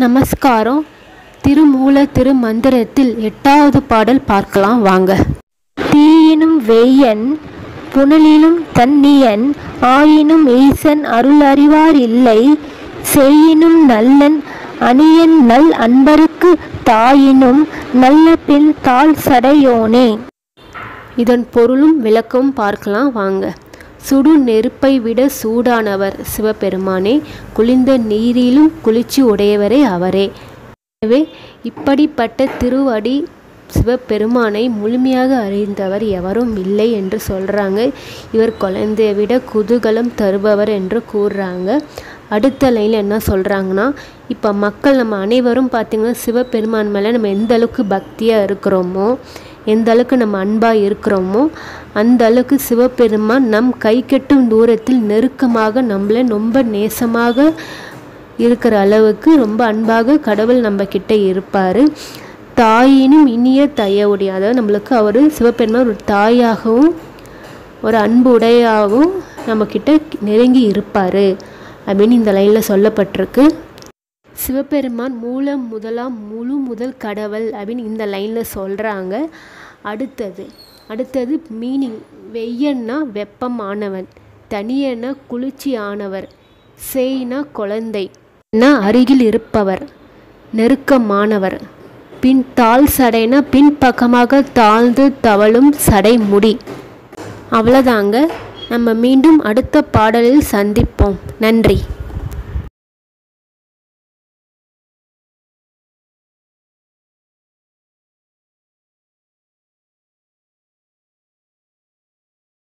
நமஸ்காரம் திருமூல திருமந்திரத்தில் எட்டாவது பாடல் பார்க்கலாம் வாங்க தீயினும் வெய்யன் புனலிலும் தன்னியன் ஆயினும் ஈசன் அருள் அறிவார் இல்லை செய்யினும் நல்லன் அணியன் நல் அன்பருக்கு தாயினும் நல்ல பின் தாழ் சடையோனே இதன் பொருளும் விளக்கமும் பார்க்கலாம் வாங்க சுடு நெருப்பை விட சூடானவர் சிவபெருமானே குளிர்ந்த நீரிலும் குளிர்ச்சி உடையவரே அவரே எனவே இப்படிப்பட்ட திருவடி சிவபெருமானை முழுமையாக அறிந்தவர் எவரும் இல்லை என்று சொல்கிறாங்க இவர் குழந்தையை விட குதூகலம் தருபவர் என்று கூறுறாங்க அடுத்த லைனில் என்ன சொல்கிறாங்கன்னா இப்போ மக்கள் நம்ம அனைவரும் பார்த்திங்கன்னா சிவபெருமான் மேலே நம்ம எந்த அளவுக்கு பக்தியாக இருக்கிறோமோ எந்த அளவுக்கு நம்ம அன்பாக இருக்கிறோமோ அந்த அளவுக்கு சிவபெருமான் நம் கை கெட்டும் தூரத்தில் நெருக்கமாக நம்மளை ரொம்ப நேசமாக இருக்கிற அளவுக்கு ரொம்ப அன்பாக கடவுள் நம்ம கிட்ட இருப்பார் தாயினும் இனிய தயவுடைய அதாவது நம்மளுக்கு அவர் சிவபெருமான் ஒரு தாயாகவும் ஒரு அன்பு உடையாகவும் நம்மக்கிட்ட நெருங்கி இருப்பார் அப்படின்னு இந்த லைனில் சொல்லப்பட்டிருக்கு சிவபெருமான் மூலம் முதலாம் முழு முதல் கடவுள் அப்படின்னு இந்த லைனில் சொல்கிறாங்க அடுத்தது அடுத்தது மீனிங் வெய்யன்னா வெப்பமானவன் தனியன்னா குளிர்ச்சி ஆனவர் சேய்னா குழந்தை அருகில் இருப்பவர் நெருக்கமானவர் பின் தாழ் சடைனா பின்பக்கமாக தாழ்ந்து தவழும் சடை முடி அவ்வளோதாங்க நம்ம மீண்டும் அடுத்த பாடலில் சந்திப்போம் நன்றி